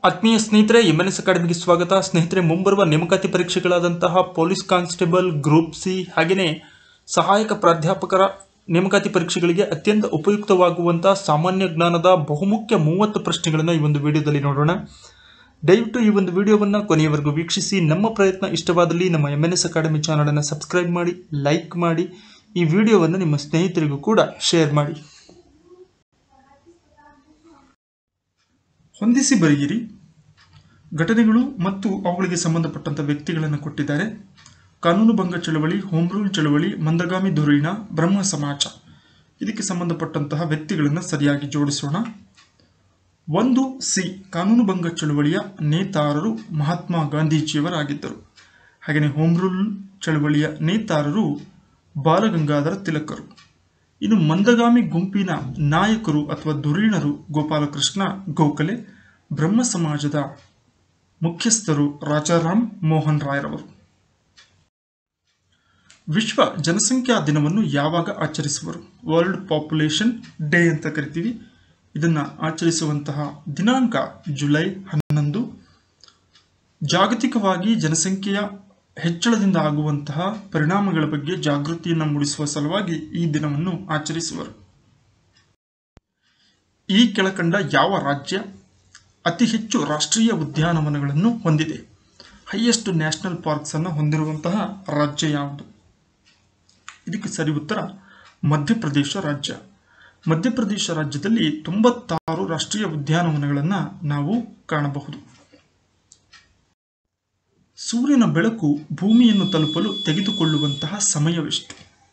ಆತ್ಮೀಯ ಸ್ನೇಹಿತರೆ M N S ಅಕಾಡೆಮಿಗೆ ಸ್ವಾಗತ ಸ್ನೇಹಿತರೆ ಮುಂಬರುವ ನೇಮಕಾತಿ ಪರೀಕ್ಷೆಗಳಾದಂತಹ ಪೊಲೀಸ್ ಕಾನ್ಸ್ಟೇಬಲ್ ಗ್ರೂಪ್ ಸಿ ಹಾಗೆಯೇ ಸಹಾಯಕ ಪ್ರಾಧ್ಯಾಪಕರ ನೇಮಕಾತಿ ಪರೀಕ್ಷೆಗಳಿಗೆ ಅತ್ಯಂತ ಉಪಯುಕ್ತವಾಗುವಂತಹ ಸಾಮಾನ್ಯ ಜ್ಞಾನದ ಬಹುಮುಖ್ಯ ಮೂವತ್ತು ಪ್ರಶ್ನೆಗಳನ್ನು ಈ ಒಂದು ವಿಡಿಯೋದಲ್ಲಿ ನೋಡೋಣ ದಯವಿಟ್ಟು ಈ ಒಂದು ವಿಡಿಯೋವನ್ನು ಕೊನೆಯವರೆಗೂ ವೀಕ್ಷಿಸಿ ನಮ್ಮ ಪ್ರಯತ್ನ ಇಷ್ಟವಾದಲ್ಲಿ ನಮ್ಮ ಎಮ್ ಎನ್ ಎಸ್ ಅಕಾಡೆಮಿ ಚಾನಲನ್ನು ಸಬ್ಸ್ಕ್ರೈಬ್ ಮಾಡಿ ಲೈಕ್ ಮಾಡಿ ಈ ವಿಡಿಯೋವನ್ನು ನಿಮ್ಮ ಸ್ನೇಹಿತರಿಗೂ ಕೂಡ ಶೇರ್ ಮಾಡಿ ಹೊಂದಿಸಿ ಬರೆಯಿರಿ ಘಟನೆಗಳು ಮತ್ತು ಅವುಗಳಿಗೆ ಸಂಬಂಧಪಟ್ಟಂತ ವ್ಯಕ್ತಿಗಳನ್ನು ಕೊಟ್ಟಿದ್ದಾರೆ ಕಾನೂನು ಭಂಗ ಚಳವಳಿ ಹೋಮ್ ರೂಲ್ ಚಳವಳಿ ಮಂದಗಾಮಿ ಧುರೀಣ ಬ್ರಹ್ಮ ಸಮಾಜ ಇದಕ್ಕೆ ಸಂಬಂಧಪಟ್ಟಂತಹ ವ್ಯಕ್ತಿಗಳನ್ನು ಸರಿಯಾಗಿ ಜೋಡಿಸೋಣ ಒಂದು ಸಿ ಕಾನೂನು ಭಂಗ ಚಳವಳಿಯ ನೇತಾರರು ಮಹಾತ್ಮ ಗಾಂಧೀಜಿಯವರಾಗಿದ್ದರು ಹಾಗೆಯೇ ಹೋಮ್ ರೂಲ್ ಚಳವಳಿಯ ನೇತಾರರು ಬಾಲಗಂಗಾಧರ ತಿಲಕರು ಇನ್ನು ಮಂದಗಾಮಿ ಗುಂಪಿನ ನಾಯಕರು ಅಥವಾ ಧುರೀಣರು ಗೋಪಾಲಕೃಷ್ಣ ಗೋಖಲೆ ಬ್ರಹ್ಮ ಸಮಾಜದ ಮುಖ್ಯಸ್ಥರು ರಾಜಾರಾಮ್ ಮೋಹನ್ ರಾಯ್ರವರು ವಿಶ್ವ ಜನಸಂಖ್ಯಾ ದಿನವನ್ನು ಯಾವಾಗ ಆಚರಿಸುವರು ವರ್ಲ್ಡ್ ಪಾಪ್ಯುಲೇಷನ್ ಡೇ ಅಂತ ಕರಿತೀವಿ ಇದನ್ನು ಆಚರಿಸುವಂತಹ ದಿನಾಂಕ ಜುಲೈ ಹನ್ನೊಂದು ಜಾಗತಿಕವಾಗಿ ಜನಸಂಖ್ಯೆಯ ಹೆಚ್ಚಳದಿಂದ ಆಗುವಂತಹ ಪರಿಣಾಮಗಳ ಬಗ್ಗೆ ಜಾಗೃತಿಯನ್ನು ಮೂಡಿಸುವ ಸಲುವಾಗಿ ಈ ದಿನವನ್ನು ಆಚರಿಸುವರು ಈ ಕೆಳಕಂಡ ಯಾವ ರಾಜ್ಯ ಅತಿ ಹೆಚ್ಚು ರಾಷ್ಟ್ರೀಯ ಉದ್ಯಾನವನಗಳನ್ನು ಹೊಂದಿದೆ ಹೈಯೆಸ್ಟ್ ನ್ಯಾಷನಲ್ ಪಾರ್ಕ್ಸ್ ಅನ್ನು ಹೊಂದಿರುವಂತಹ ರಾಜ್ಯ ಯಾವುದು ಇದಕ್ಕೆ ಸರಿ ಉತ್ತರ ಮಧ್ಯಪ್ರದೇಶ ರಾಜ್ಯ ಮಧ್ಯಪ್ರದೇಶ ರಾಜ್ಯದಲ್ಲಿ ತೊಂಬತ್ತಾರು ರಾಷ್ಟ್ರೀಯ ಉದ್ಯಾನವನಗಳನ್ನು ನಾವು ಕಾಣಬಹುದು ಸೂರ್ಯನ ಬೆಳಕು ಭೂಮಿಯನ್ನು ತಲುಪಲು ತೆಗೆದುಕೊಳ್ಳುವಂತಹ ಸಮಯವೆಷ್ಟು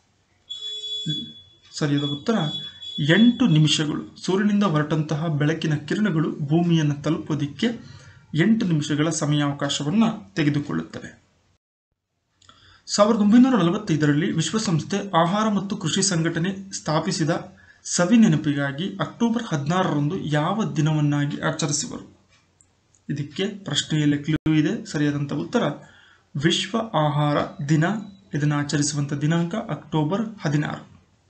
ಸರಿಯಾದ ಉತ್ತರ ಎಂಟು ನಿಮಿಷಗಳು ಸೂರ್ಯನಿಂದ ಹೊರಟಂತಹ ಬೆಳಕಿನ ಕಿರಣಗಳು ಭೂಮಿಯನ್ನು ತಲುಪೋದಿಕ್ಕೆ ಎಂಟು ನಿಮಿಷಗಳ ಸಮಯಾವಕಾಶವನ್ನು ತೆಗೆದುಕೊಳ್ಳುತ್ತವೆ ಸಾವಿರದ ಒಂಬೈನೂರ ನಲವತ್ತೈದರಲ್ಲಿ ವಿಶ್ವಸಂಸ್ಥೆ ಆಹಾರ ಮತ್ತು ಕೃಷಿ ಸಂಘಟನೆ ಸ್ಥಾಪಿಸಿದ ಸವಿ ನೆನಪಿಗಾಗಿ ಅಕ್ಟೋಬರ್ ಹದಿನಾರರಂದು ಯಾವ ದಿನವನ್ನಾಗಿ ಆಚರಿಸುವರು ಇದಕ್ಕೆ ಪ್ರಶ್ನೆಯಲ್ಲಿ ಕ್ಲೂ ಇದೆ ಸರಿಯಾದಂಥ ಉತ್ತರ ವಿಶ್ವ ಆಹಾರ ದಿನ ಇದನ್ನು ಆಚರಿಸುವಂಥ ದಿನಾಂಕ ಅಕ್ಟೋಬರ್ ಹದಿನಾರು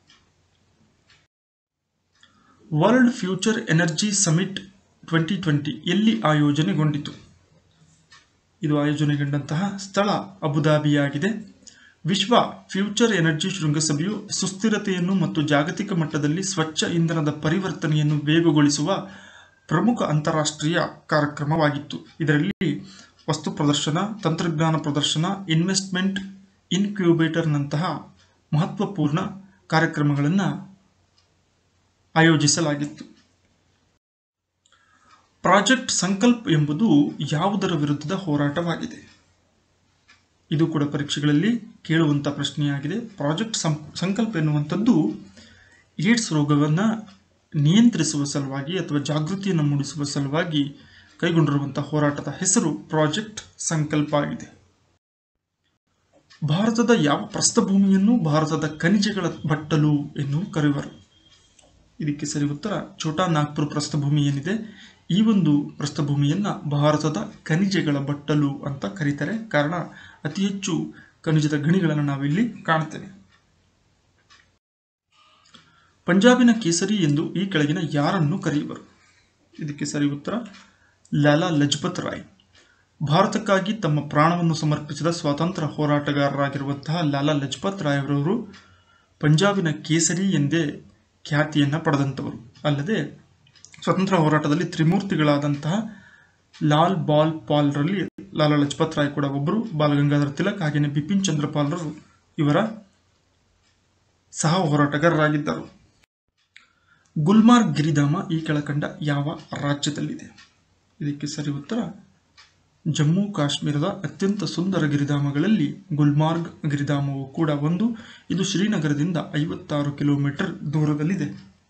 world future energy summit twenty twenty ಎಲ್ಲಿ ಆಯೋಜನೆಗೊಂಡಿತು ಇದು ಆಯೋಜನೆಗೊಂಡಂತಹ ಸ್ಥಳ ಅಬುದಾಬಿಯಾಗಿದೆ ವಿಶ್ವ ಫ್ಯೂಚರ್ ಎನರ್ಜಿ ಶೃಂಗಸಭೆಯು ಸುಸ್ಥಿರತೆಯನ್ನು ಮತ್ತು ಜಾಗತಿಕ ಮಟ್ಟದಲ್ಲಿ ಸ್ವಚ್ಛ ಇಂಧನದ ಪರಿವರ್ತನೆಯನ್ನು ವೇಗಗೊಳಿಸುವ ಪ್ರಮುಖ ಅಂತಾರಾಷ್ಟ್ರೀಯ ಕಾರ್ಯಕ್ರಮವಾಗಿತ್ತು ಇದರಲ್ಲಿ ವಸ್ತು ಪ್ರದರ್ಶನ ತಂತ್ರಜ್ಞಾನ ಪ್ರದರ್ಶನ ಇನ್ವೆಸ್ಟ್ಮೆಂಟ್ ಇನ್ಕ್ಯೂಬೇಟರ್ನಂತಹ ಮಹತ್ವಪೂರ್ಣ ಕಾರ್ಯಕ್ರಮಗಳನ್ನು ಆಯೋಜಿಸಲಾಗಿತ್ತು ಪ್ರಾಜೆಕ್ಟ್ ಸಂಕಲ್ಪ್ ಎಂಬುದು ಯಾವುದರ ವಿರುದ್ಧದ ಹೋರಾಟವಾಗಿದೆ ಇದು ಕೂಡ ಪರೀಕ್ಷೆಗಳಲ್ಲಿ ಕೇಳುವಂಥ ಪ್ರಶ್ನೆಯಾಗಿದೆ ಪ್ರಾಜೆಕ್ಟ್ ಸಂಕಲ್ಪ ಎನ್ನುವಂಥದ್ದು ಏಡ್ಸ್ ರೋಗವನ್ನು ನಿಯಂತ್ರಿಸುವ ಸಲುವಾಗಿ ಅಥವಾ ಜಾಗೃತಿಯನ್ನು ಮೂಡಿಸುವ ಸಲುವಾಗಿ ಕೈಗೊಂಡಿರುವಂತಹ ಹೋರಾಟದ ಹೆಸರು ಪ್ರಾಜೆಕ್ಟ್ ಸಂಕಲ್ಪ ಆಗಿದೆ ಭಾರತದ ಯಾವ ಪ್ರಸ್ಥಭೂಮಿಯನ್ನು ಭಾರತದ ಖನಿಜಗಳ ಬಟ್ಟಲು ಎಂದು ಕರೆಯುವರು ಇದಕ್ಕೆ ಸರಿ ಉತ್ತರ ಛೋಟಾ ನಾಗ್ಪುರ್ ಪ್ರಸ್ಥಭೂಮಿ ಏನಿದೆ ಈ ಒಂದು ಪ್ರಸ್ಥಭೂಮಿಯನ್ನ ಭಾರತದ ಖನಿಜಗಳ ಬಟ್ಟಲು ಅಂತ ಕರೀತಾರೆ ಕಾರಣ ಅತಿ ಹೆಚ್ಚು ಖನಿಜದ ಗಣಿಗಳನ್ನು ನಾವಿಲ್ಲಿ ಕಾಣ್ತೇವೆ ಪಂಜಾಬಿನ ಕೇಸರಿ ಎಂದು ಈ ಕೆಳಗಿನ ಯಾರನ್ನು ಕರೆಯುವರು ಇದಕ್ಕೆ ಸರಿ ಉತ್ತರ ಲಾಲಾ ಲಜಪತ್ ರಾಯ್ ಭಾರತಕ್ಕಾಗಿ ತಮ್ಮ ಪ್ರಾಣವನ್ನು ಸಮರ್ಪಿಸಿದ ಸ್ವಾತಂತ್ರ್ಯ ಹೋರಾಟಗಾರರಾಗಿರುವಂತಹ ಲಾಲಾ ಲಜಪತ್ ರಾಯ್ ಅವರವರು ಪಂಜಾಬಿನ ಕೇಸರಿ ಎಂದೇ ಖ್ಯಾತಿಯನ್ನು ಪಡೆದಂಥವರು ಅಲ್ಲದೆ ಸ್ವತಂತ್ರ ಹೋರಾಟದಲ್ಲಿ ತ್ರಿಮೂರ್ತಿಗಳಾದಂತಹ ಲಾಲ್ ಬಾಲ್ ಪಾಲ್ರಲ್ಲಿ ಲಾಲಾ ಲಜಪತ್ ರಾಯ್ ಕೂಡ ಒಬ್ಬರು ಬಾಲಗಂಗಾಧರ ತಿಲಕ್ ಹಾಗೆಯೇ ಬಿಪಿನ್ ಚಂದ್ರ ಪಾಲ್ರರು ಇವರ ಸಹ ಹೋರಾಟಗಾರರಾಗಿದ್ದರು ಗುಲ್ಮಾರ್ಗ್ ಗಿರಿಧಾಮ ಈ ಕೆಳಕಂಡ ಯಾವ ರಾಜ್ಯದಲ್ಲಿದೆ ಇದಕ್ಕೆ ಸರಿ ಉತ್ತರ ಜಮ್ಮು ಕಾಶ್ಮೀರದ ಅತ್ಯಂತ ಸುಂದರ ಗಿರಿಧಾಮಗಳಲ್ಲಿ ಗುಲ್ಮಾರ್ಗ್ ಗಿರಿಧಾಮವು ಕೂಡ ಒಂದು ಇದು ಶ್ರೀನಗರದಿಂದ ಐವತ್ತಾರು ಕಿಲೋಮೀಟರ್ ದೂರದಲ್ಲಿದೆ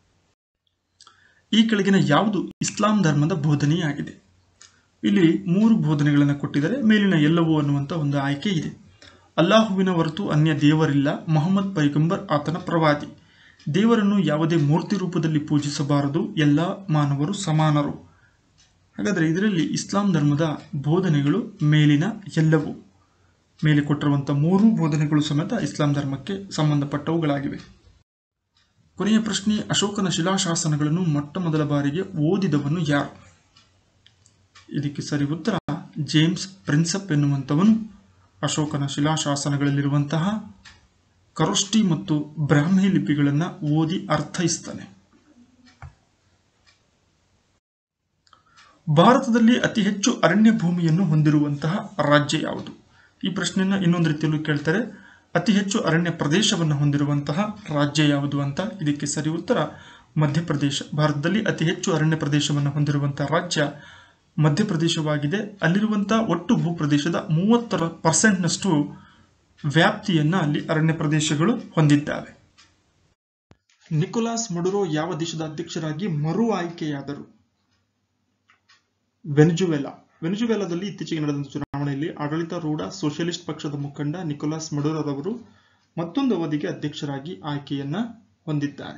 ಈ ಕೆಳಗಿನ ಯಾವುದು ಇಸ್ಲಾಂ ಧರ್ಮದ ಬೋಧನೆಯಾಗಿದೆ ಇಲ್ಲಿ ಮೂರು ಬೋಧನೆಗಳನ್ನು ಕೊಟ್ಟಿದ್ದಾರೆ ಮೇಲಿನ ಎಲ್ಲವೂ ಅನ್ನುವಂಥ ಒಂದು ಆಯ್ಕೆ ಇದೆ ಅಲ್ಲಾಹುವಿನ ಹೊರತು ಅನ್ಯ ದೇವರಿಲ್ಲ ಮೊಹಮ್ಮದ್ ಪೈಗಂಬರ್ ಆತನ ಪ್ರವಾದಿ ದೇವರನ್ನು ಯಾವುದೇ ಮೂರ್ತಿ ರೂಪದಲ್ಲಿ ಪೂಜಿಸಬಾರದು ಎಲ್ಲ ಮಾನವರು ಸಮಾನರು ಹಾಗಾದರೆ ಇದರಲ್ಲಿ ಇಸ್ಲಾಂ ಧರ್ಮದ ಬೋಧನೆಗಳು ಮೇಲಿನ ಎಲ್ಲವೂ ಮೇಲೆ ಕೊಟ್ಟಿರುವಂಥ ಮೂರು ಬೋಧನೆಗಳು ಸಮೇತ ಇಸ್ಲಾಂ ಧರ್ಮಕ್ಕೆ ಸಂಬಂಧಪಟ್ಟವುಗಳಾಗಿವೆ ಕೊನೆಯ ಪ್ರಶ್ನೆ ಅಶೋಕನ ಶಿಲಾಶಾಸನಗಳನ್ನು ಮೊಟ್ಟ ಮೊದಲ ಬಾರಿಗೆ ಓದಿದವನು ಯಾರು ಇದಕ್ಕೆ ಸರಿ ಉತ್ತರ ಜೇಮ್ಸ್ ಪ್ರಿನ್ಸಪ್ ಎನ್ನುವಂಥವನು ಅಶೋಕನ ಶಿಲಾಶಾಸನಗಳಲ್ಲಿರುವಂತಹ ಕರೋಷ್ಟಿ ಮತ್ತು ಬ್ರಾಹ್ಮಿ ಲಿಪಿಗಳನ್ನು ಓದಿ ಅರ್ಥೈಸ್ತಾನೆ ಭಾರತದಲ್ಲಿ ಅತಿ ಹೆಚ್ಚು ಅರಣ್ಯ ಭೂಮಿಯನ್ನು ಹೊಂದಿರುವಂತಹ ರಾಜ್ಯ ಯಾವುದು ಈ ಪ್ರಶ್ನೆಯನ್ನ ಇನ್ನೊಂದು ರೀತಿಯಲ್ಲೂ ಕೇಳ್ತಾರೆ ಅತಿ ಹೆಚ್ಚು ಅರಣ್ಯ ಪ್ರದೇಶವನ್ನು ಹೊಂದಿರುವಂತಹ ರಾಜ್ಯ ಯಾವುದು ಅಂತ ಇದಕ್ಕೆ ಸರಿ ಉತ್ತರ ಮಧ್ಯಪ್ರದೇಶ ಭಾರತದಲ್ಲಿ ಅತಿ ಹೆಚ್ಚು ಅರಣ್ಯ ಪ್ರದೇಶವನ್ನು ಹೊಂದಿರುವಂತಹ ರಾಜ್ಯ ಮಧ್ಯಪ್ರದೇಶವಾಗಿದೆ ಅಲ್ಲಿರುವಂತಹ ಒಟ್ಟು ಭೂಪ್ರದೇಶದ ಮೂವತ್ತರ ಪರ್ಸೆಂಟ್ನಷ್ಟು ವ್ಯಾಪ್ತಿಯನ್ನ ಅಲ್ಲಿ ಅರಣ್ಯ ಪ್ರದೇಶಗಳು ಹೊಂದಿದ್ದಾವೆ ನಿಕೋಲಾಸ್ ಮಡುರೋ ಯಾವ ದೇಶದ ಅಧ್ಯಕ್ಷರಾಗಿ ಮರು ಆಯ್ಕೆಯಾದರು ವೆನಿಜುವೆಲಾ ವೆನಿಜುವೆಲಾದಲ್ಲಿ ಇತ್ತೀಚೆಗೆ ನಡೆದ ಚುನಾವಣೆಯಲ್ಲಿ ಆಡಳಿತಾರೂಢ ಸೋಷಿಯಲಿಸ್ಟ್ ಪಕ್ಷದ ಮುಖಂಡ ನಿಕೋಲಾಸ್ ಮಡುರರವರು ಮತ್ತೊಂದು ಅವಧಿಗೆ ಅಧ್ಯಕ್ಷರಾಗಿ ಆಯ್ಕೆಯನ್ನ ಹೊಂದಿದ್ದಾರೆ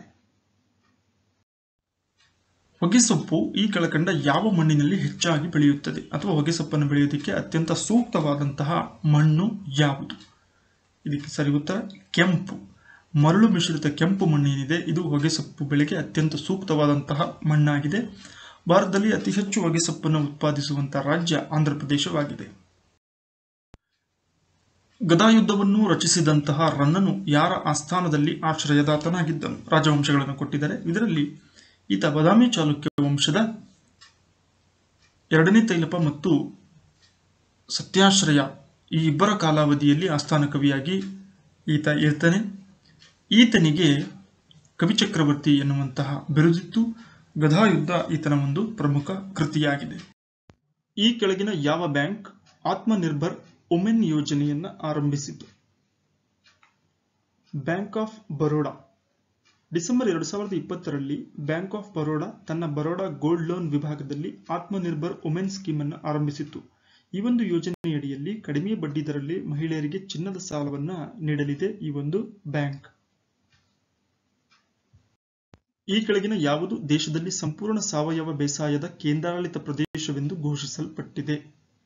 ಹೊಗೆಸೊಪ್ಪು ಈ ಕೆಳಕಂಡ ಯಾವ ಮಣ್ಣಿನಲ್ಲಿ ಹೆಚ್ಚಾಗಿ ಬೆಳೆಯುತ್ತದೆ ಅಥವಾ ಹೊಗೆಸೊಪ್ಪನ್ನು ಬೆಳೆಯೋದಕ್ಕೆ ಅತ್ಯಂತ ಸೂಕ್ತವಾದಂತಹ ಮಣ್ಣು ಯಾವುದು ಇದಕ್ಕೆ ಸರಿ ಉತ್ತರ ಕೆಂಪು ಮರಳು ಮಿಶ್ರಿತ ಕೆಂಪು ಮಣ್ಣು ಏನಿದೆ ಇದು ಹೊಗೆಸೊಪ್ಪು ಬೆಳೆಗೆ ಅತ್ಯಂತ ಸೂಕ್ತವಾದಂತಹ ಮಣ್ಣಾಗಿದೆ ಭಾರತದಲ್ಲಿ ಅತಿ ಹೆಚ್ಚು ಹೊಗೆಸೊಪ್ಪನ್ನು ಉತ್ಪಾದಿಸುವಂತಹ ರಾಜ್ಯ ಆಂಧ್ರಪ್ರದೇಶವಾಗಿದೆ ಗದಾಯುದ್ಧವನ್ನು ರಚಿಸಿದಂತಹ ರನ್ನನು ಯಾರ ಆಸ್ಥಾನದಲ್ಲಿ ಆಶ್ರಯದಾತನಾಗಿದ್ದನು ರಾಜವಂಶಗಳನ್ನು ಕೊಟ್ಟಿದ್ದಾರೆ ಇದರಲ್ಲಿ ಈತ ಬದಾಮಿ ಚಾಲುಕ್ಯ ವಂಶದ ಎರಡನೇ ತೈಲಪ ಮತ್ತು ಸತ್ಯಾಶ್ರಯ ಈ ಇಬ್ಬರ ಕಾಲಾವಧಿಯಲ್ಲಿ ಆಸ್ಥಾನ ಕವಿಯಾಗಿ ಈತ ಇರ್ತಾನೆ ಈತನಿಗೆ ಕವಿಚಕ್ರವರ್ತಿ ಎನ್ನುವಂತಹ ಬಿರುದಿತ್ತು ಗದಾಯುದ್ಧ ಈತನ ಒಂದು ಪ್ರಮುಖ ಕೃತಿಯಾಗಿದೆ ಈ ಕೆಳಗಿನ ಯಾವ ಬ್ಯಾಂಕ್ ಆತ್ಮನಿರ್ಭರ್ ವುಮೆನ್ ಯೋಜನೆಯನ್ನ ಆರಂಭಿಸಿತು ಬ್ಯಾಂಕ್ ಆಫ್ ಬರೋಡಾ ಡಿಸೆಂಬರ್ ಎರಡು ಸಾವಿರದ ಇಪ್ಪತ್ತರಲ್ಲಿ ಬ್ಯಾಂಕ್ ಆಫ್ ಬರೋಡಾ ತನ್ನ ಬರೋಡಾ ಗೋಲ್ಡ್ ಲೋನ್ ವಿಭಾಗದಲ್ಲಿ ಆತ್ಮನಿರ್ಭರ್ ವುಮೆನ್ ಸ್ಕೀಮ್ ಅನ್ನು ಆರಂಭಿಸಿತು ಈ ಒಂದು ಯೋಜನೆಯಡಿಯಲ್ಲಿ ಕಡಿಮೆ ಬಡ್ಡಿ ದರಲ್ಲಿ ಮಹಿಳೆಯರಿಗೆ ಚಿನ್ನದ ಸಾಲವನ್ನ ನೀಡಲಿದೆ ಈ ಒಂದು ಬ್ಯಾಂಕ್ ಈ ಕೆಳಗಿನ ಯಾವುದು ದೇಶದಲ್ಲಿ ಸಂಪೂರ್ಣ ಸಾವಯವ ಬೇಸಾಯದ ಕೇಂದ್ರಾಡಳಿತ ಪ್ರದೇಶವೆಂದು ಘೋಷಿಸಲ್ಪಟ್ಟಿದೆ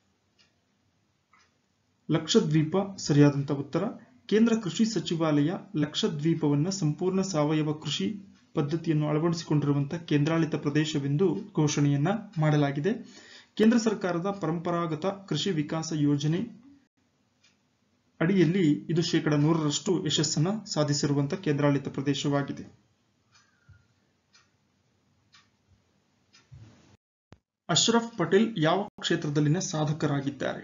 ಲಕ್ಷದ್ವೀಪ ಸರಿಯಾದಂತ ಉತ್ತರ ಕೇಂದ್ರ ಕೃಷಿ ಸಚಿವಾಲಯ ಲಕ್ಷದ್ವೀಪವನ್ನ ಸಂಪೂರ್ಣ ಸಾವಯವ ಕೃಷಿ ಪದ್ಧತಿಯನ್ನು ಅಳವಡಿಸಿಕೊಂಡಿರುವಂತಹ ಕೇಂದ್ರಾಡಳಿತ ಪ್ರದೇಶವೆಂದು ಘೋಷಣೆಯನ್ನ ಮಾಡಲಾಗಿದೆ ಕೇಂದ್ರ ಸರ್ಕಾರದ ಪರಂಪರಾಗತ ಕೃಷಿ ವಿಕಾಸ ಯೋಜನೆ ಅಡಿಯಲ್ಲಿ ಇದು ಶೇಕಡ ನೂರರಷ್ಟು ಯಶಸ್ಸನ್ನ ಸಾಧಿಸಿರುವಂತಹ ಕೇಂದ್ರಾಡಳಿತ ಪ್ರದೇಶವಾಗಿದೆ ಅಶ್ರಫ್ ಪಟೇಲ್ ಯಾವ ಕ್ಷೇತ್ರದಲ್ಲಿನ ಸಾಧಕರಾಗಿದ್ದಾರೆ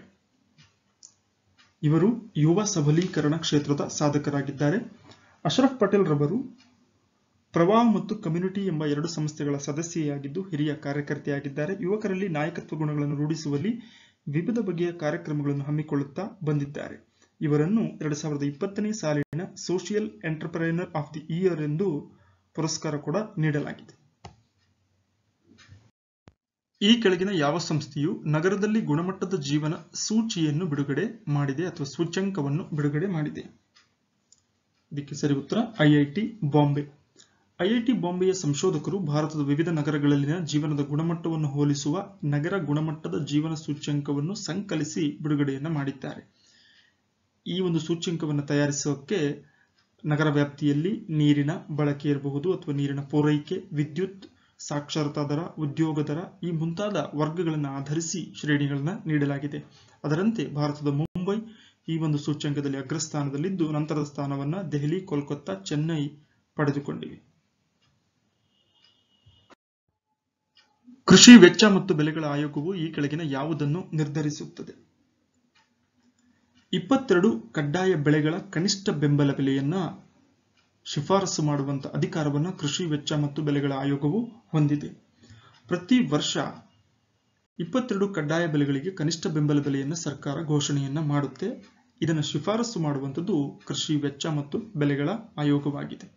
ಇವರು ಯುವ ಸಬಲೀಕರಣ ಕ್ಷೇತ್ರದ ಸಾಧಕರಾಗಿದ್ದಾರೆ ಅಶ್ರಫ್ ಪಟೇಲ್ ರವರು ಪ್ರವಾಹ ಮತ್ತು ಕಮ್ಯುನಿಟಿ ಎಂಬ ಎರಡು ಸಂಸ್ಥೆಗಳ ಸದಸ್ಯೆಯಾಗಿದ್ದು ಹಿರಿಯ ಕಾರ್ಯಕರ್ತೆಯಾಗಿದ್ದಾರೆ ಯುವಕರಲ್ಲಿ ನಾಯಕತ್ವ ಗುಣಗಳನ್ನು ರೂಢಿಸುವಲ್ಲಿ ವಿವಿಧ ಬಗೆಯ ಕಾರ್ಯಕ್ರಮಗಳನ್ನು ಹಮ್ಮಿಕೊಳ್ಳುತ್ತಾ ಬಂದಿದ್ದಾರೆ ಇವರನ್ನು ಎರಡು ಸಾವಿರದ ಇಪ್ಪತ್ತನೇ ಸಾಲಿನ social entrepreneur of the year ಎಂದು ಪುರಸ್ಕಾರ ಕೂಡ ನೀಡಲಾಗಿದೆ ಈ ಕೆಳಗಿನ ಯಾವ ಸಂಸ್ಥೆಯು ನಗರದಲ್ಲಿ ಗುಣಮಟ್ಟದ ಜೀವನ ಸೂಚಿಯನ್ನು ಬಿಡುಗಡೆ ಮಾಡಿದೆ ಅಥವಾ ಸೂಚ್ಯಂಕವನ್ನು ಬಿಡುಗಡೆ ಮಾಡಿದೆ ಇದಕ್ಕೆ ಸರಿ ಉತ್ತರ ಐಐಟಿ ಬಾಂಬೆ ಐಐಟಿ ಬಾಂಬೆಯ ಸಂಶೋಧಕರು ಭಾರತದ ವಿವಿಧ ನಗರಗಳಲ್ಲಿನ ಜೀವನದ ಗುಣಮಟ್ಟವನ್ನು ಹೋಲಿಸುವ ನಗರ ಗುಣಮಟ್ಟದ ಜೀವನ ಸೂಚ್ಯಂಕವನ್ನು ಸಂಕಲಿಸಿ ಬಿಡುಗಡೆಯನ್ನ ಮಾಡಿದ್ದಾರೆ ಈ ಒಂದು ಸೂಚ್ಯಂಕವನ್ನು ತಯಾರಿಸೋಕೆ ನಗರ ವ್ಯಾಪ್ತಿಯಲ್ಲಿ ನೀರಿನ ಬಳಕೆ ಇರಬಹುದು ಅಥವಾ ನೀರಿನ ಪೂರೈಕೆ ವಿದ್ಯುತ್ ಸಾಕ್ಷರತಾ ದರ ಉದ್ಯೋಗ ದರ ಈ ಮುಂತಾದ ವರ್ಗಗಳನ್ನು ಆಧರಿಸಿ ಶ್ರೇಣಿಗಳನ್ನ ನೀಡಲಾಗಿದೆ ಅದರಂತೆ ಭಾರತದ ಮುಂಬೈ ಈ ಒಂದು ಸೂಚ್ಯಂಕದಲ್ಲಿ ಅಗ್ರಸ್ಥಾನದಲ್ಲಿದ್ದು ನಂತರದ ಸ್ಥಾನವನ್ನ ದೆಹಲಿ ಕೋಲ್ಕತ್ತಾ ಚೆನ್ನೈ ಪಡೆದುಕೊಂಡಿವೆ ಕೃಷಿ ವೆಚ್ಚ ಮತ್ತು ಬೆಲೆಗಳ ಆಯೋಗವು ಈ ಕೆಳಗಿನ ಯಾವುದನ್ನು ನಿರ್ಧರಿಸುತ್ತದೆ ಇಪ್ಪತ್ತೆರಡು ಕಡ್ಡಾಯ ಬೆಳೆಗಳ ಕನಿಷ್ಠ ಬೆಂಬಲ ಬೆಲೆಯನ್ನ ಶಿಫಾರಸು ಮಾಡುವಂತ ಅಧಿಕಾರವನ್ನು ಕೃಷಿ ವೆಚ್ಚ ಮತ್ತು ಬೆಲೆಗಳ ಆಯೋಗವು ಹೊಂದಿದೆ ಪ್ರತಿ ವರ್ಷ ಇಪ್ಪತ್ತೆರಡು ಕಡ್ಡಾಯ ಬೆಲೆಗಳಿಗೆ ಕನಿಷ್ಠ ಬೆಂಬಲ ಬೆಲೆಯನ್ನು ಸರ್ಕಾರ ಘೋಷಣೆಯನ್ನ ಮಾಡುತ್ತೆ ಇದನ್ನು ಶಿಫಾರಸು ಮಾಡುವಂಥದ್ದು ಕೃಷಿ ವೆಚ್ಚ ಮತ್ತು ಬೆಲೆಗಳ ಆಯೋಗವಾಗಿದೆ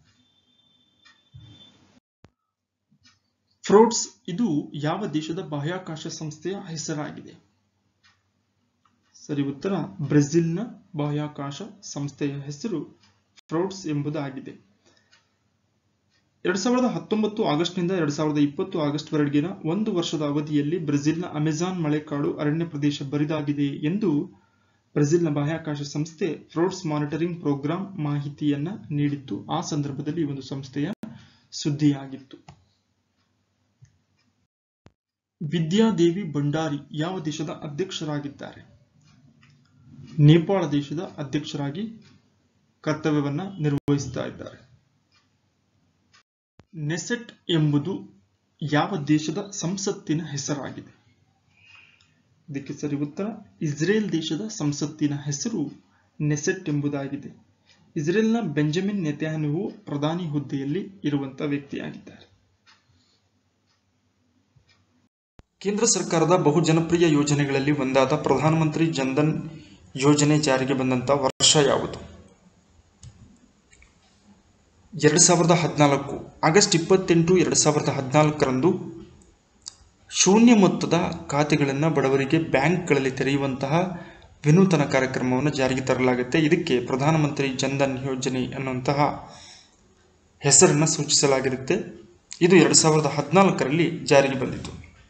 ಫ್ರೋಡ್ಸ್ ಇದು ಯಾವ ದೇಶದ ಬಾಹ್ಯಾಕಾಶ ಸಂಸ್ಥೆಯ ಹೆಸರಾಗಿದೆ ಸರಿ ಉತ್ತರ ಬ್ರೆಜಿಲ್ನ ಬಾಹ್ಯಾಕಾಶ ಸಂಸ್ಥೆಯ ಹೆಸರು ಫ್ರೌಡ್ಸ್ ಎಂಬುದಾಗಿದೆ ಎರಡ್ ಸಾವಿರದ ಹತ್ತೊಂಬತ್ತು ಆಗಸ್ಟ್ನಿಂದ ಎರಡ್ ಸಾವಿರದ ಇಪ್ಪತ್ತು ಆಗಸ್ಟ್ ವರೆಗಿನ ಒಂದು ವರ್ಷದ ಅವಧಿಯಲ್ಲಿ ಬ್ರೆಜಿಲ್ನ ಅಮೆಜಾನ್ ಮಳೆಕಾಡು ಅರಣ್ಯ ಪ್ರದೇಶ ಬರಿದಾಗಿದೆ ಎಂದು ಬ್ರೆಜಿಲ್ನ ಬಾಹ್ಯಾಕಾಶ ಸಂಸ್ಥೆ ಫ್ರೌಡ್ಸ್ ಮಾನಿಟರಿಂಗ್ ಪ್ರೋಗ್ರಾಂ ಮಾಹಿತಿಯನ್ನ ನೀಡಿತ್ತು ಆ ಸಂದರ್ಭದಲ್ಲಿ ಈ ಒಂದು ಸಂಸ್ಥೆಯ ಸುದ್ದಿಯಾಗಿತ್ತು ವಿದ್ಯಾದೇವಿ ಭಂಡಾರಿ ಯಾವ ದೇಶದ ಅಧ್ಯಕ್ಷರಾಗಿದ್ದಾರೆ ನೇಪಾಳ ದೇಶದ ಅಧ್ಯಕ್ಷರಾಗಿ ಕರ್ತವ್ಯವನ್ನ ನಿರ್ವಹಿಸ್ತಾ ಇದ್ದಾರೆ ನೆಸೆಟ್ ಎಂಬುದು ಯಾವ ದೇಶದ ಸಂಸತ್ತಿನ ಹೆಸರಾಗಿದೆ ಇದಕ್ಕೆ ಸರಿ ಉತ್ತರ ಇಸ್ರೇಲ್ ದೇಶದ ಸಂಸತ್ತಿನ ಹೆಸರು ನೆಸೆಟ್ ಎಂಬುದಾಗಿದೆ ಇಸ್ರೇಲ್ನ ಬೆಂಜಮಿನ್ ನೆತ್ಯಾನುವು ಪ್ರಧಾನಿ ಹುದ್ದೆಯಲ್ಲಿ ಇರುವಂತಹ ವ್ಯಕ್ತಿಯಾಗಿದ್ದಾರೆ ಕೇಂದ್ರ ಸರ್ಕಾರದ ಬಹು ಜನಪ್ರಿಯ ಯೋಜನೆಗಳಲ್ಲಿ ಒಂದಾದ ಪ್ರಧಾನಮಂತ್ರಿ ಜನ್ಧನ್ ಯೋಜನೆ ಜಾರಿಗೆ ಬಂದಂತ ವರ್ಷ ಯಾವುದು ಎರಡು ಸಾವಿರದ ಹದಿನಾಲ್ಕು ಆಗಸ್ಟ್ ಇಪ್ಪತ್ತೆಂಟು ಎರಡು ಸಾವಿರದ ಹದಿನಾಲ್ಕರಂದು ಶೂನ್ಯ ಮೊತ್ತದ ಖಾತೆಗಳನ್ನು ಬಡವರಿಗೆ ಬ್ಯಾಂಕ್ಗಳಲ್ಲಿ ತೆರೆಯುವಂತಹ ವಿನೂತನ ಕಾರ್ಯಕ್ರಮವನ್ನು ಜಾರಿಗೆ ತರಲಾಗುತ್ತೆ ಇದಕ್ಕೆ ಪ್ರಧಾನಮಂತ್ರಿ ಜನ್ಧನ್ ಯೋಜನೆ ಅನ್ನುವಂತಹ ಹೆಸರನ್ನು ಸೂಚಿಸಲಾಗಿರುತ್ತೆ ಇದು ಎರಡು ಸಾವಿರದ ಹದಿನಾಲ್ಕರಲ್ಲಿ ಜಾರಿಗೆ ಬಂದಿತು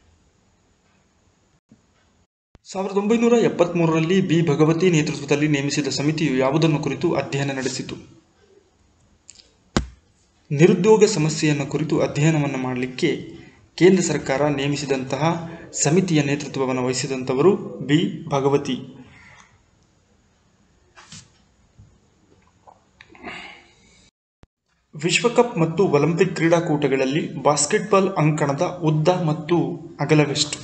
ಸಾವಿರದ ಒಂಬೈನೂರ ಎಪ್ಪತ್ಮೂರರಲ್ಲಿ ಬಿ ಭಗವತಿ ನೇತೃತ್ವದಲ್ಲಿ ನೇಮಿಸಿದ ಸಮಿತಿಯು ಯಾವುದನ್ನು ಕುರಿತು ಅಧ್ಯಯನ ನಡೆಸಿತು ನಿರುದ್ಯೋಗ ಸಮಸ್ಯೆಯನ್ನು ಕುರಿತು ಅಧ್ಯಯನವನ್ನು ಮಾಡಲಿಕ್ಕೆ ಕೇಂದ್ರ ಸರ್ಕಾರ ನೇಮಿಸಿದಂತಹ ಸಮಿತಿಯ ನೇತೃತ್ವವನ್ನು ವಹಿಸಿದಂಥವರು ಬಿ ಭಗವತಿ ವಿಶ್ವಕಪ್ ಮತ್ತು ಒಲಿಂಪಿಕ್ ಕ್ರೀಡಾಕೂಟಗಳಲ್ಲಿ ಬಾಸ್ಕೆಟ್ಬಾಲ್ ಅಂಕಣದ ಉದ್ದ ಮತ್ತು ಅಗಲವೆಷ್ಟು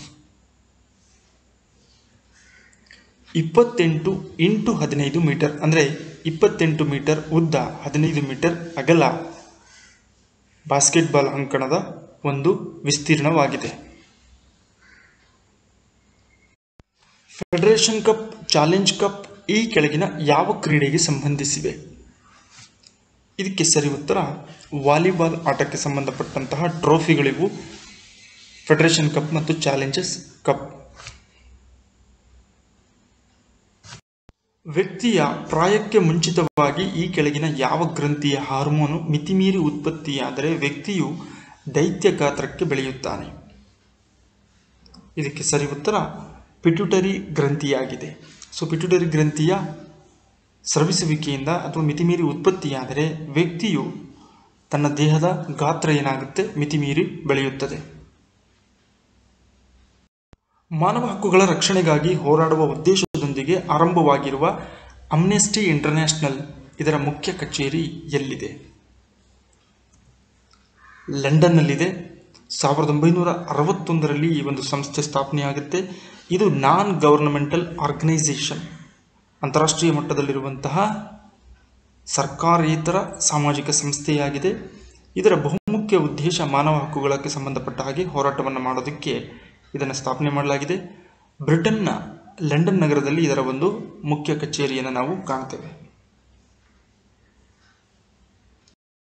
ಇಪ್ಪತ್ತೆಂಟು ಇಂಟು ಹದಿನೈದು ಮೀಟರ್ ಅಂದರೆ ಇಪ್ಪತ್ತೆಂಟು ಮೀಟರ್ ಉದ್ದ ಹದಿನೈದು ಮೀಟರ್ ಅಗಲ ಬಾಸ್ಕೆಟ್ಬಾಲ್ ಅಂಕಣದ ಒಂದು ವಿಸ್ತೀರ್ಣವಾಗಿದೆ ಫೆಡರೇಷನ್ ಕಪ್ ಚಾಲೆಂಜ್ ಕಪ್ ಈ ಕೆಳಗಿನ ಯಾವ ಕ್ರೀಡೆಗೆ ಸಂಬಂಧಿಸಿವೆ ಇದಕ್ಕೆ ಸರಿ ಉತ್ತರ ವಾಲಿಬಾಲ್ ಆಟಕ್ಕೆ ಸಂಬಂಧಪಟ್ಟಂತಹ ಟ್ರೋಫಿಗಳಿವು ಫೆಡರೇಷನ್ ಕಪ್ ಮತ್ತು ಚಾಲೆಂಜಸ್ ಕಪ್ ವ್ಯಕ್ತಿಯ ಪ್ರಾಯಕ್ಕೆ ಮುಂಚಿತವಾಗಿ ಈ ಕೆಳಗಿನ ಯಾವ ಗ್ರಂಥಿಯ ಹಾರ್ಮೋನು ಮಿತಿಮೀರಿ ಉತ್ಪತ್ತಿಯಾದರೆ ವ್ಯಕ್ತಿಯು ದೈತ್ಯ ಗಾತ್ರಕ್ಕೆ ಬೆಳೆಯುತ್ತಾನೆ ಇದಕ್ಕೆ ಸರಿ ಉತ್ತರ ಪಿಟ್ಯುಟರಿ ಗ್ರಂಥಿಯಾಗಿದೆ ಸೊ ಪಿಟ್ಯುಟರಿ ಗ್ರಂಥಿಯ ಸ್ರವಿಸುವಿಕೆಯಿಂದ ಅಥವಾ ಮಿತಿಮೀರಿ ಉತ್ಪತ್ತಿಯಾದರೆ ವ್ಯಕ್ತಿಯು ತನ್ನ ದೇಹದ ಗಾತ್ರ ಏನಾಗುತ್ತೆ ಮಿತಿಮೀರಿ ಬೆಳೆಯುತ್ತದೆ ಮಾನವ ಹಕ್ಕುಗಳ ರಕ್ಷಣೆಗಾಗಿ ಹೋರಾಡುವ ಉದ್ದೇಶದೊಂದಿಗೆ ಆರಂಭವಾಗಿರುವ ಅಮ್ನೆಸ್ಟಿ ಇಂಟರ್ನ್ಯಾಷನಲ್ ಇದರ ಮುಖ್ಯ ಕಚೇರಿ ಎಲ್ಲಿದೆ ಲಂಡನ್ನಲ್ಲಿದೆ ಸಾವಿರದ ಒಂಬೈನೂರ ಅರವತ್ತೊಂದರಲ್ಲಿ ಈ ಒಂದು ಸಂಸ್ಥೆ ಸ್ಥಾಪನೆಯಾಗುತ್ತೆ ಇದು ನಾನ್ ಗವರ್ನಮೆಂಟಲ್ ಆರ್ಗನೈಸೇಷನ್ ಅಂತಾರಾಷ್ಟ್ರೀಯ ಮಟ್ಟದಲ್ಲಿರುವಂತಹ ಸರ್ಕಾರೇತರ ಸಾಮಾಜಿಕ ಸಂಸ್ಥೆಯಾಗಿದೆ ಇದರ ಬಹುಮುಖ್ಯ ಉದ್ದೇಶ ಮಾನವ ಹಕ್ಕುಗಳಕ್ಕೆ ಸಂಬಂಧಪಟ್ಟ ಹಾಗೆ ಹೋರಾಟವನ್ನು ಮಾಡೋದಕ್ಕೆ ಇದನ್ನು ಸ್ಥಾಪನೆ ಮಾಡಲಾಗಿದೆ ಬ್ರಿಟನ್ನ ಲಂಡನ್ ನಗರದಲ್ಲಿ ಇದರ ಒಂದು ಮುಖ್ಯ ಕಚೇರಿಯನ್ನು ನಾವು ಕಾಣ್ತೇವೆ